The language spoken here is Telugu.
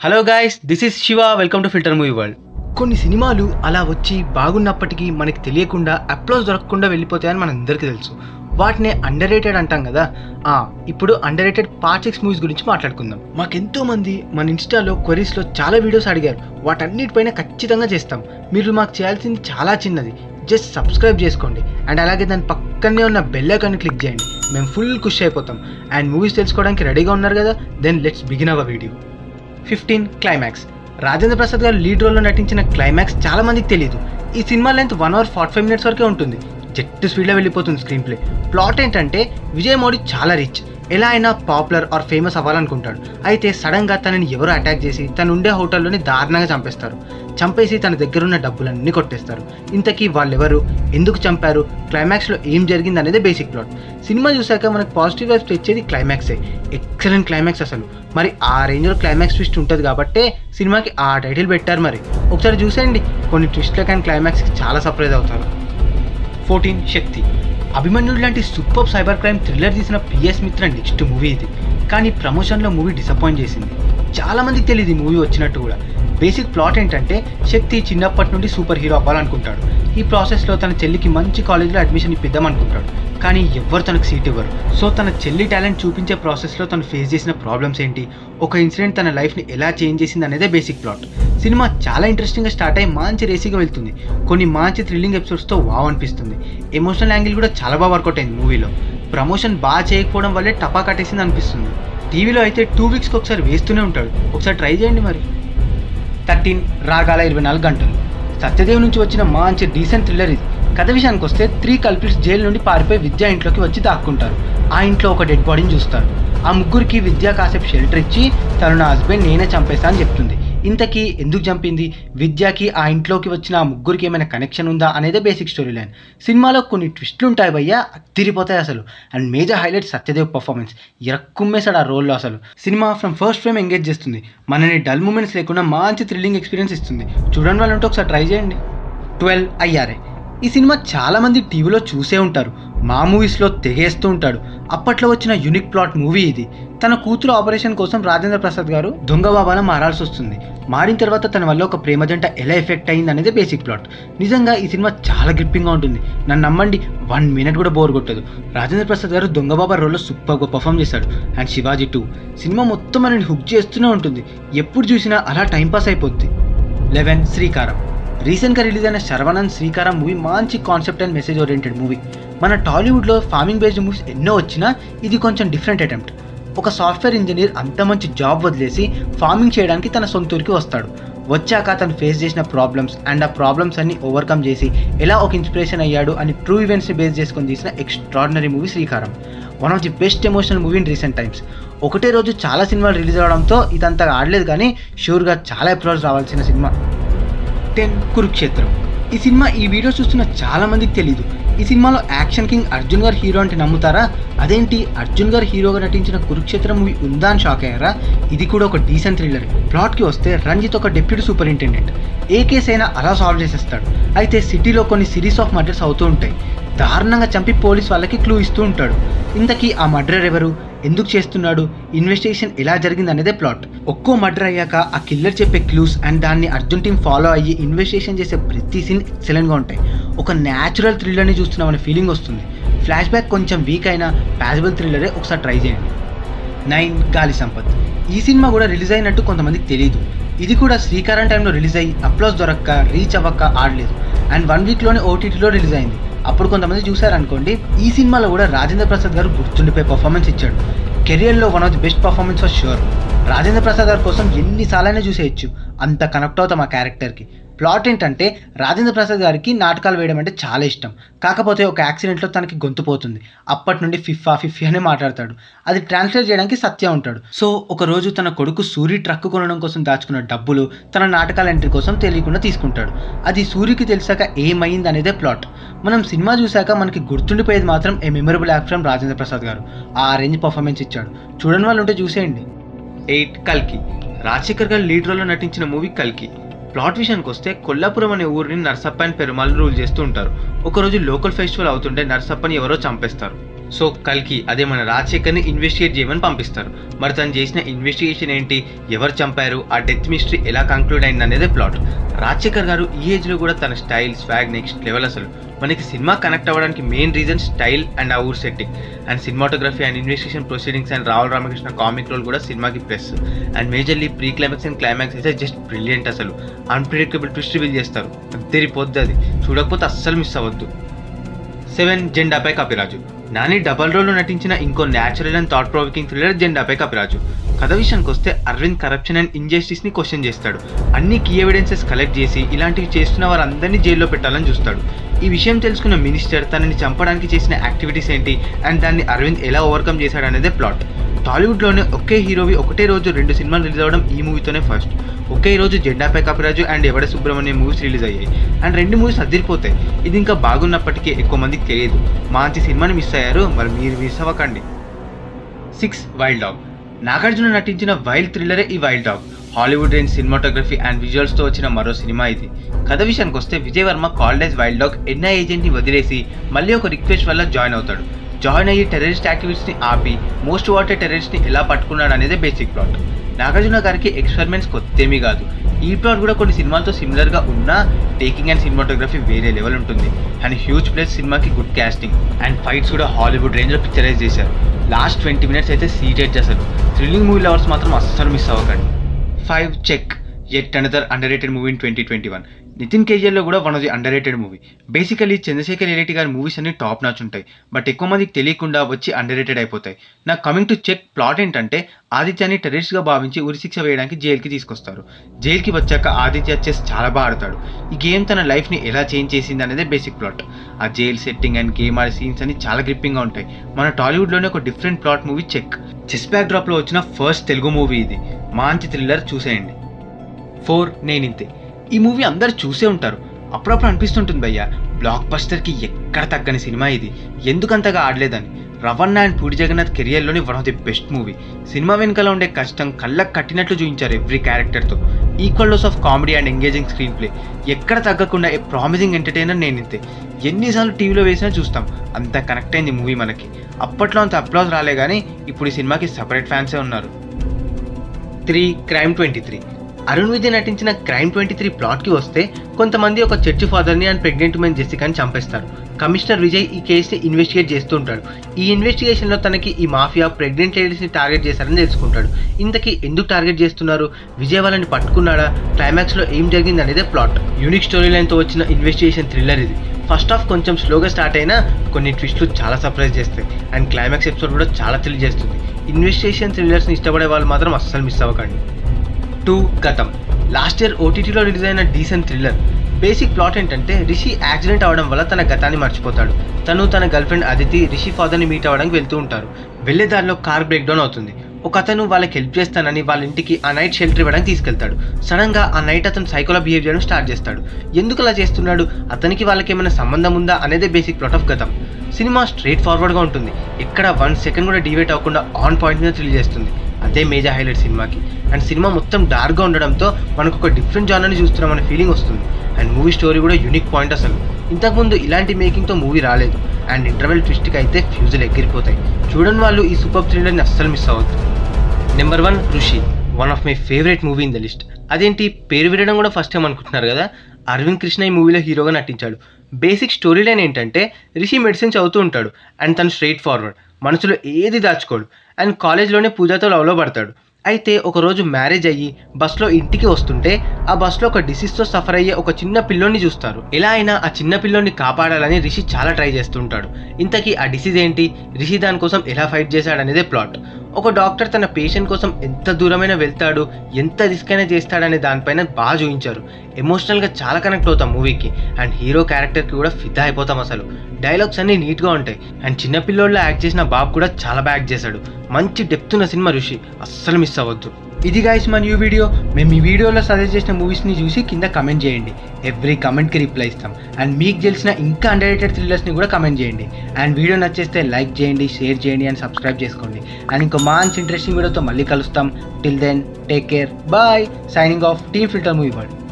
hello guys this is Shiva welcome to filter movie world కొన్ని సినిమాలు అలా వచ్చి బాగున్నప్పటికీ మనకి తెలియకుండా అప్లోస్ దొరకకుండా వెళ్ళిపోతాయని మనందరికీ తెలుసు వాటిని అండర్ రేటెడ్ అంటాం కదా ఆ, ఇప్పుడు underrated part six movies గురించి మాట్లాడుకుందాం మాకెంతో మంది మన ఇన్స్టాలో క్వరీస్లో చాలా వీడియోస్ అడిగారు వాటన్నిటిపైన ఖచ్చితంగా చేస్తాం మీరు మాకు చేయాల్సింది చాలా చిన్నది జస్ట్ సబ్స్క్రైబ్ చేసుకోండి అండ్ అలాగే దాని పక్కనే ఉన్న బెల్ ఐకాన్ని క్లిక్ చేయండి మేము ఫుల్ ఖుషి అయిపోతాం అండ్ మూవీస్ తెలుసుకోవడానికి రెడీగా ఉన్నారు కదా then let's begin our video fifteen climax Rajendra Prasad garu lead రోల్లో నటించిన క్లైమాక్స్ చాలా మందికి తెలియదు ఈ సినిమా length one hour forty five minutes వరకే ఉంటుంది జెట్ స్పీడ్లో వెళ్ళిపోతుంది స్క్రీన్ ప్లే ప్లాట్ ఏంటంటే విజయ్ మోడీ చాలా రిచ్ ఎలా అయినా పాపులర్ ఆర్ ఫేమస్ అవ్వాలనుకుంటాడు అయితే సడన్గా తనని ఎవరు అటాక్ చేసి తను ఉండే హోటల్లోని దారుణంగా చంపేస్తారు చంపేసి తన దగ్గరున్న డబ్బులన్నీ కొట్టేస్తారు ఇంతకీ వాళ్ళెవరు ఎందుకు చంపారు క్లైమాక్స్లో ఏం జరిగింది అనేది బేసిక్ ప్లాట్ సినిమా చూసాక మనకు పాజిటివ్ వైబ్స్ తెచ్చేది క్లైమాక్సే ఎక్సలెంట్ క్లైమాక్స్ అసలు మరి ఆ రేంజ్లో క్లైమాక్స్ ట్విస్ట్ ఉంటుంది కాబట్టే సినిమాకి ఆ టైటిల్ పెట్టారు మరి ఒకసారి చూసేయండి కొన్ని ట్విస్ట్లకు అండ్ క్లైమాక్స్కి చాలా సర్ప్రైజ్ అవుతారు ఫోర్టీన్ శక్తి అభిమన్యుడు లాంటి సూపర్ సైబర్ క్రైమ్ థ్రిల్లర్ తీసిన పిఎస్ మిత్ర నెక్స్ట్ మూవీ ఇది కానీ ప్రమోషన్లో మూవీ డిసప్పాయింట్ చేసింది చాలా మందికి తెలియదు ఈ మూవీ వచ్చినట్టు కూడా బేసిక్ ప్లాట్ ఏంటంటే శక్తి చిన్నప్పటి నుండి సూపర్ హీరో అవ్వాలనుకుంటాడు ఈ ప్రాసెస్లో తన చెల్లికి మంచి కాలేజ్లో అడ్మిషన్ ఇప్పిద్దాం అనుకుంటాడు కానీ ఎవ్వరు తనకు సీట్ ఇవ్వరు సో తన చెల్లి టాలెంట్ చూపించే ప్రాసెస్లో తను ఫేస్ చేసిన ప్రాబ్లమ్స్ ఏంటి ఒక ఇన్సిడెంట్ తన లైఫ్ని ఎలా చేంజ్ చేసింది అనేదే బేసిక్ ప్లాట్ సినిమా చాలా ఇంట్రెస్టింగ్గా స్టార్ట్ అయ్యి మంచి రేసీగా వెళ్తుంది కొన్ని మంచి థ్రిల్లింగ్ ఎపిసోడ్స్తో వావ్ అనిపిస్తుంది ఎమోషనల్ యాంగిల్ కూడా చాలా బాగా వర్కౌట్ అయింది మూవీలో ప్రమోషన్ బాగా చేయకపోవడం వల్లే టపా కట్టేసింది అనిపిస్తుంది టీవీలో అయితే టూ వీక్స్కి ఒకసారి వేస్తూనే ఉంటాడు ఒకసారి ట్రై చేయండి మరి థర్టీన్ రాగాల ఇరవై నాలుగు గంటలు సత్యదేవ్ నుంచి వచ్చిన మంచి డీసెంట్ థ్రిల్లర్ ఇది కథ విషయానికి వస్తే త్రీ కల్పిట్స్ జైలు నుండి పారిపోయి విద్యా ఇంట్లోకి వచ్చి దాక్కుంటారు ఆ ఇంట్లో ఒక డెడ్ బాడీని చూస్తారు ఆ ముగ్గురికి విద్యా కాసేపు షెల్టర్ ఇచ్చి తను నా హస్బెండ్ నేనే చంపేశా అని చెప్తుంది ఇంతకీ ఎందుకు చంపింది విద్యాకి ఆ ఇంట్లోకి వచ్చిన ఆ ముగ్గురికి ఏమైనా కనెక్షన్ ఉందా అనేదే బేసిక్ స్టోరీ లైన్ సినిమాలో కొన్ని ట్విస్ట్లు ఉంటాయి భయ్యా తిరిగిపోతాయి అసలు and major highlight Satyadev performance ఎరక్కుమ్మేశాడు ఆ రోల్లో అసలు సినిమా ఫ్రమ్ ఫస్ట్ ఫ్రేమ్ ఎంగేజ్ చేస్తుంది మనని డల్ మూమెంట్స్ లేకుండా మంచి థ్రిల్లింగ్ ఎక్స్పీరియన్స్ ఇస్తుంది చూడండి వాళ్ళు ఉంటే ఒకసారి ట్రై చేయండి ట్వెల్వ్ అయ్యారే ఈ సినిమా చాలా మంది టీవీలో చూసే ఉంటారు మా మూవీస్లో తెగేస్తూ ఉంటాడు అప్పట్లో వచ్చిన యూనిక్ ప్లాట్ మూవీ ఇది తన కూతురు ఆపరేషన్ కోసం రాజేంద్ర ప్రసాద్ గారు దొంగ బాబాన మారాల్సి వస్తుంది మారిన తర్వాత తన వల్ల ఒక ప్రేమ జంట ఎలా ఎఫెక్ట్ అయింది అనేది బేసిక్ ప్లాట్ నిజంగా ఈ సినిమా చాలా గ్రిప్పింగ్గా ఉంటుంది నన్ను నమ్మండి వన్ మినిట్ కూడా బోర్ కొట్టదు రాజేంద్ర ప్రసాద్ గారు దొంగ బాబా రోల్లో సూపర్గా పర్ఫామ్ చేశాడు అండ్ శివాజీ టూ సినిమా మొత్తం మనని హుక్ చేస్తూనే ఉంటుంది ఎప్పుడు చూసినా అలా టైంపాస్ అయిపోద్ది లెవెన్ శ్రీకారం రీసెంట్గా రిలీజ్ అయిన శరవణన్ శ్రీకారం మూవీ మంచి concept and message oriented movie మన టాలీవుడ్లో ఫార్మింగ్ బేస్డ్ మూవీస్ ఎన్నో వచ్చినా ఇది కొంచెం డిఫరెంట్ అటెంప్ట్ ఒక సాఫ్ట్వేర్ ఇంజనీర్ అంత మంచి జాబ్ వదిలేసి ఫార్మింగ్ చేయడానికి తన సొంత ఊరికి వస్తాడు వచ్చాక తను ఫేస్ చేసిన ప్రాబ్లమ్స్ అండ్ ఆ ప్రాబ్లమ్స్ అన్ని ఓవర్కమ్ చేసి ఎలా ఒక ఇన్స్పిరేషన్ అయ్యాడు అని ట్రూ ఈవెంట్స్ని బేస్ చేసుకొని తీసిన extraordinary movie Sreekaram one of the best emotional movie in recent times ఒకటే రోజు చాలా సినిమాలు రిలీజ్ అవడంతో ఇదంతా ఆడలేదు కానీ షూర్గా చాలా ఎపిసోడ్స్ రావాల్సిన సినిమా టెన్ కురుక్షేత్రం ఈ సినిమా ఈ వీడియో చూస్తున్న చాలా మందికి తెలియదు ఈ సినిమాలో యాక్షన్ కింగ్ అర్జున్ గారు హీరో అంటే నమ్ముతారా అదేంటి అర్జున్ గారు హీరోగా నటించిన కురుక్షేత్రం మూవీ ఉందా అని షాక్ అయ్యారా ఇది కూడా ఒక డీసెంట్ థ్రిల్లర్ ప్లాట్కి వస్తే రంజిత్ ఒక డెప్యూటీ సూపరింటెండెంట్ ఏ కేసు అయినా అలా సాల్వ్ చేసేస్తాడు అయితే సిటీలో కొన్ని సిరీస్ ఆఫ్ మర్డర్స్ అవుతూ ఉంటాయి దారుణంగా చంపి పోలీస్ వాళ్ళకి క్లూ ఇస్తూ ఉంటాడు ఇంతకీ ఆ మర్డర్ ఎవరు ఎందుకు చేస్తున్నాడు ఇన్వెస్టిగేషన్ ఎలా జరిగింది అనేదే ప్లాట్ ఒక్కో మర్డర్ అయ్యాక ఆ కిల్లర్ చెప్పే క్లూస్ అండ్ దాన్ని అర్జున్ టీం ఫాలో అయ్యి ఇన్వెస్టిగేషన్ చేసే ప్రతి సీన్ ఎక్సలెంట్గా ఉంటాయి ఒక న్యాచురల్ థ్రిల్లర్ని చూస్తున్నామనే ఫీలింగ్ వస్తుంది ఫ్లాష్ బ్యాక్ కొంచెం వీక్ అయినా ప్యాజబుల్ థ్రిల్లరే ఒకసారి ట్రై చేయండి నైన్ గాలి సంపత్ ఈ సినిమా కూడా రిలీజ్ అయినట్టు కొంతమందికి తెలియదు ఇది కూడా శ్రీకారం టైంలో రిలీజ్ అయ్యి అప్లోస్ దొరక్క రీచ్ అవ్వక ఆడలేదు అండ్ వన్ వీక్లోనే ఓటీటీలో రిలీజ్ అయింది అప్పుడు కొంతమంది చూసారనుకోండి ఈ సినిమాలో కూడా రాజేంద్ర ప్రసాద్ గారు గుర్తుండిపోయే పర్ఫార్మెన్స్ ఇచ్చాడు కెరియర్లో one of the best performance for sure Rajendra Prasad గారి కోసం ఎన్నిసార్లైనా చూసేయచ్చు అంత కనెక్ట్ అవుతాం ఆ క్యారెక్టర్కి ప్లాట్ ఏంటంటే రాజేంద్ర ప్రసాద్ గారికి నాటకాలు వేయడం అంటే చాలా ఇష్టం కాకపోతే ఒక యాక్సిడెంట్లో తనకి గొంతు పోతుంది అప్పటి నుండి ఫిఫా ఫిఫీ అనే మాట్లాడతాడు అది ట్రాన్స్లేట్ చేయడానికి సత్య ఉంటాడు సో ఒక రోజు తన కొడుకు సూరి ట్రక్ కొనడం కోసం దాచుకున్న డబ్బులు తన నాటకాల ఎంట్రీ కోసం తెలియకుండా తీసుకుంటాడు అది సూరికి తెలిసాక ఏమైంది అనేదే ప్లాట్ మనం సినిమా చూశాక మనకి గుర్తుండిపోయేది మాత్రం a memorable act from Rajendra Prasad garu ఆ రేంజ్ పర్ఫార్మెన్స్ ఇచ్చాడు చూడని వాళ్ళు ఉంటే చూసేయండి ఎయిట్ కల్కి రాజశేఖర్ గారు లీడ్ రోల్లో నటించిన మూవీ కల్కి ప్లాట్ విషయానికి వస్తే కొల్లాపురం అనే ఊరిని నర్సప్ప అండ్ పెరుమాళ్ళు రూల్ చేస్తూ ఉంటారు ఒకరోజు లోకల్ ఫెస్టివల్ అవుతుంటే నర్సప్పని ఎవరో చంపేస్తారు సో కల్కి అదే మన రాజశేఖర్ని ఇన్వెస్టిగేట్ చేయమని పంపిస్తారు మరి తను చేసిన ఇన్వెస్టిగేషన్ ఏంటి ఎవరు చంపారు ఆ డెత్ మిస్టరీ ఎలా కంక్లూడ్ అయింది అనేది ప్లాట్ రాజశేఖర్ గారు ఈ ఏజ్లో కూడా తన స్టైల్ స్వాగ్ నెక్స్ట్ లెవెల్ అసలు మనకి సినిమా కనెక్ట్ అవ్వడానికి మెయిన్ రీజన్ స్టైల్ అండ్ ఆ ఊర్ setting and cinematography and investigation proceedings and Rahul Ramakrishna comic role కూడా సినిమాకి plus and majorly pre climax and climax అయితే జస్ట్ బ్రిలియంట్ అసలు అన్ప్రిడిక్టబుల్ ట్విస్ట్ రివీల్ చేస్తారు తెరిపోద్ది అది చూడకపోతే అస్సలు మిస్ అవ్వద్దు సెవెన్ జెండాపై కపిరాజు నాని డబల్ రోల్లో నటించిన ఇంకో natural and thought provoking thriller Jendapai Kapiraju కథ విషయానికి వస్తే అరవింద్ కరప్షన్ అండ్ ఇంజస్టిస్ ని క్వశ్చన్ చేస్తాడు అన్ని కీ ఎవిడెన్సెస్ కలెక్ట్ చేసి ఇలాంటివి చేస్తున్న వారందరినీ జైల్లో పెట్టాలని చూస్తాడు ఈ విషయం తెలుసుకున్న మినిస్టర్ తనని చంపడానికి చేసిన యాక్టివిటీస్ ఏంటి అండ్ దాన్ని అరవింద్ ఎలా ఓవర్కమ్ చేశాడు అనేదే ప్లాట్ టాలీవుడ్లోనే ఒకే హీరోవి ఒకటే రోజు రెండు సినిమాలు రిలీజ్ అవ్వడం ఈ మూవీతోనే ఫస్ట్ ఒకే రోజు జెండాపై Kapiraju and Yevade Subramanyam movies release అయ్యాయి అండ్ రెండు మూవీస్ అదిరిపోతాయి ఇది ఇంకా బాగున్నప్పటికీ ఎక్కువ మందికి తెలియదు మంచి సినిమాని మిస్ అయ్యారు మరి మీరు మిస్ అవ్వకండి సిక్స్ వైల్డ్ డాగ్ నాగార్జున నటించిన వైల్డ్ థ్రిల్లరే ఈ wild dog Hollywood range cinematography and విజువల్స్తో వచ్చిన మరో సినిమా ఇది కథ విషయానికి వస్తే విజయ్ వర్మ కాల్డేజ్ వైల్డ్ డాగ్ ఎన్ఐ ఏజెంట్ని వదిలేసి మళ్ళీ ఒక రిక్వెస్ట్ వల్ల జాయిన్ అవుతాడు జాయిన్ అయ్యి టెర్రరిస్ట్ యాక్టివిటీస్ని ఆపి మోస్ట్ వాటెడ్ టెర్రరిస్ట్ని ఎలా పట్టుకున్నాడు అనేది బేసిక్ ప్లాట్ నాగార్జున గారికి ఎక్స్పెరిమెంట్స్ కొత్తేమీ కాదు ఈ ప్లాట్ కూడా కొన్ని సినిమాలతో సిమిలర్గా ఉన్నా టేకింగ్ అండ్ సినిమాటోగ్రఫీ వేరే లెవెల్ ఉంటుంది అండ్ హ్యూజ్ ప్లస్ సినిమాకి గుడ్ క్యాస్టింగ్ అండ్ ఫైట్స్ కూడా హాలీవుడ్ రేంజ్లో పిక్చరైజ్ చేశారు లాస్ట్ ట్వంటీ మినిట్స్ అయితే సీటెడ్ అసలు థ్రిల్లింగ్ మూవీ లవర్స్ మాత్రం అస్సలు మిస్ అవ్వకండి five check at another underrated movie in twenty twenty one Nitin కేజీఎల్లో కూడా one of the underrated movie basically Chandrasekhar Yeleti గారి మూవీస్ అన్ని టాప్ నాచ్ ఉంటాయి బట్ ఎక్కువ మందికి తెలియకుండా వచ్చి అండర్ రేటెడ్ అయిపోతాయి నా కమింగ్ టు చెక్ ప్లాట్ ఏంటంటే ఆదిత్యాన్ని టెర్రరిస్ట్గా భావించి ఉరిశిక్ష వేయడానికి జైలుకి తీసుకొస్తారు జైలుకి వచ్చాక ఆదిత్య చెస్ చాలా బాగా ఆడతాడు ఈ గేమ్ తన లైఫ్ని ఎలా చేంజ్ చేసింది అనేది బేసిక్ ప్లాట్ ఆ జైల్ సెట్టింగ్ అండ్ గేమ్ ఆడే సీన్స్ అన్ని చాలా గ్రిప్పింగ్గా ఉంటాయి మన టాలీవుడ్లోనే ఒక different plot movie check chess బ్యాక్ డ్రాప్లో వచ్చిన ఫస్ట్ తెలుగు మూవీ ఇది మంచి థ్రిల్లర్ చూసేయండి ఫోర్ నేనింతే ఈ మూవీ అందరు చూసే ఉంటారు అప్పుడప్పుడు అనిపిస్తుంటుంది భయ్య బ్లాక్ బస్టర్కి ఎక్కడ తగ్గని సినిమా ఇది ఎందుకంతగా ఆడలేదని రవణ అండ్ పూరి జగన్నాథ్ కెరియర్లోని one of the best movie సినిమా వెనుకలో ఉండే కష్టం కళ్ళకు కట్టినట్లు చూపించారు ఎవ్రీ క్యారెక్టర్తో equal dose of comedy and engaging screenplay ఎక్కడ తగ్గకుండా ఏ ప్రామిసింగ్ ఎంటర్టైనర్ నేను ఇంతే ఎన్నిసార్లు టీవీలో వేసినా చూస్తాం అంత కనెక్ట్ అయింది మూవీ మనకి అప్పట్లో అంత అప్లాజ్ రాలే కానీ ఇప్పుడు ఈ సినిమాకి సపరేట్ ఫ్యాన్సే ఉన్నారు three crime twenty three Arun Vijay నటించిన క్రైమ్ ట్వంటీ త్రీ ప్లాట్కి వస్తే కొంతమంది ఒక చర్చి ఫాదర్ని అండ్ ప్రెగ్నెంట్ మెన్ జెసికాని చంపేస్తారు కమిషనర్ విజయ్ ఈ కేసుని ఇన్వెస్టిగేట్ చేస్తూ ఉంటాడు ఈ ఇన్వెస్టిగేషన్లో తనకి ఈ మాఫియా ప్రెగ్నెంట్ లేడీస్ని టార్గెట్ చేశారని తెలుసుకుంటాడు ఇంతకీ ఎందుకు టార్గెట్ చేస్తున్నారు విజయ్ వాళ్ళని పట్టుకున్నాడా క్లైమాక్స్లో ఏం జరిగింది అనేదే ప్లాట్ యూనిక్ స్టోరీ లైన్తో వచ్చిన ఇన్వెస్టిగేషన్ థ్రిల్లర్ ఇది ఫస్ట్ హాఫ్ కొంచెం స్లోగా స్టార్ట్ అయినా కొన్ని ట్విస్ట్లు చాలా సర్ప్రైజ్ చేస్తాయి అండ్ క్లైమాక్స్ ఎపిసోడ్ కూడా చాలా థ్రిల్ చేస్తుంది ఇన్వెస్టిగేషన్ థ్రిల్లర్స్ని ఇష్టపడే వాళ్ళు మాత్రం అస్సలు మిస్ అవ్వకండి టూ గతం లాస్ట్ ఇయర్ ఓటీటీలో రిలీజ్ అయిన డీసెంట్ థ్రిల్లర్ బేసిక్ ప్లాట్ ఏంటంటే రిషి యాక్సిడెంట్ అవడం వల్ల తన గతాన్ని మర్చిపోతాడు తను తన గర్ల్ ఫ్రెండ్ అదితి రిషి ఫాదర్ని మీట్ అవ్వడానికి వెళ్తూ ఉంటారు వెళ్ళే దారిలో కార్ బ్రేక్ డౌన్ అవుతుంది ఒక అతను వాళ్ళకి హెల్ప్ చేస్తానని వాళ్ళ ఇంటికి ఆ నైట్ షెల్టర్ ఇవ్వడానికి తీసుకెళ్తాడు సడన్గా ఆ నైట్ అతను సైకోలా బిహేవ్ చేయడం స్టార్ట్ చేస్తాడు ఎందుకు అలా చేస్తున్నాడు అతనికి వాళ్ళకి ఏమైనా సంబంధం ఉందా అనేదే బేసిక్ ప్లాట్ ఆఫ్ గతం సినిమా స్ట్రైట్ ఫార్వర్డ్గా ఉంటుంది ఎక్కడ వన్ సెకండ్ కూడా డివేట్ అవ్వకుండా ఆన్ పాయింట్ మీద థ్రిల్ చేస్తుంది అదే మేజర్ హైలైట్ సినిమాకి అండ్ సినిమా మొత్తం డార్క్గా ఉండడంతో మనకు ఒక డిఫరెంట్ జానర్ని చూస్తున్నామనే ఫీలింగ్ వస్తుంది అండ్ మూవీ స్టోరీ కూడా యూనిక్ పాయింట్ అసలు ఇంతకుముందు ఇలాంటి మేకింగ్తో మూవీ రాలేదు అండ్ ఇంటర్వెల్ ట్విస్ట్కి అయితే ఫ్యూజులు ఎగిరిపోతాయి చూడని వాళ్ళు ఈ సూపర్ థ్రిల్లర్ని అస్సలు మిస్ అవ్వద్దు number one Rishi one of my favourite movie in the list అదేంటి పేరు వినడం కూడా ఫస్ట్ టైం అనుకుంటున్నారు కదా అరవింద్ కృష్ణ ఈ మూవీలో హీరోగా నటించాడు బేసిక్ స్టోరీ లైన్ ఏంటంటే రిషి మెడిసిన్ చదువుతూ ఉంటాడు అండ్ తను స్ట్రైట్ ఫార్వర్డ్ మనసులో ఏది దాచుకోడు అండ్ కాలేజ్లోనే పూజతో లవ్లో పడతాడు అయితే ఒకరోజు మ్యారేజ్ అయ్యి బస్లో ఇంటికి వస్తుంటే ఆ బస్లో ఒక డిసీజ్తో సఫర్ అయ్యే ఒక చిన్న పిల్లోని చూస్తారు ఎలా అయినా ఆ చిన్న పిల్లోని కాపాడాలని రిషి చాలా ట్రై చేస్తుంటాడు ఇంతకీ ఆ డిసీజ్ ఏంటి రిషి దానికోసం ఎలా ఫైట్ చేశాడనేదే ప్లాట్ ఒక డాక్టర్ తన పేషెంట్ కోసం ఎంత దూరమైనా వెళ్తాడు ఎంత రిస్క్ అయినా చేస్తాడనే దానిపైన బాగా చూపించారు ఎమోషనల్గా చాలా కనెక్ట్ అవుతాం మూవీకి అండ్ హీరో క్యారెక్టర్కి కూడా ఫిదా అయిపోతాం అసలు డైలాగ్స్ అన్నీ నీట్గా ఉంటాయి అండ్ చిన్నపిల్లోళ్ళ యాక్ట్ చేసిన బాబు కూడా చాలా బాగా యాక్ట్ చేశాడు మంచి డెప్త్ ఉన్న సినిమా ఋషి అస్సలు మిస్ అవ్వద్దు ఇది గాయస్ మా న్యూ వీడియో మేము ఈ వీడియోలో సజెస్ట్ చేసిన మూవీస్ని చూసి కింద కమెంట్ చేయండి ఎవ్రీ కమెంట్కి రిప్లై ఇస్తాం అండ్ మీకు తెలిసిన ఇంకా అండర్రేటెడ్ థ్రిల్లర్స్ని కూడా కమెంట్ చేయండి అండ్ వీడియో నచ్చేస్తే లైక్ చేయండి షేర్ చేయండి అండ్ సబ్స్క్రైబ్ చేసుకోండి అండ్ ఇంకో మంచి ఇంట్రెస్టింగ్ వీడియోతో మళ్ళీ కలుస్తాం till then take care bye signing off team filter movie world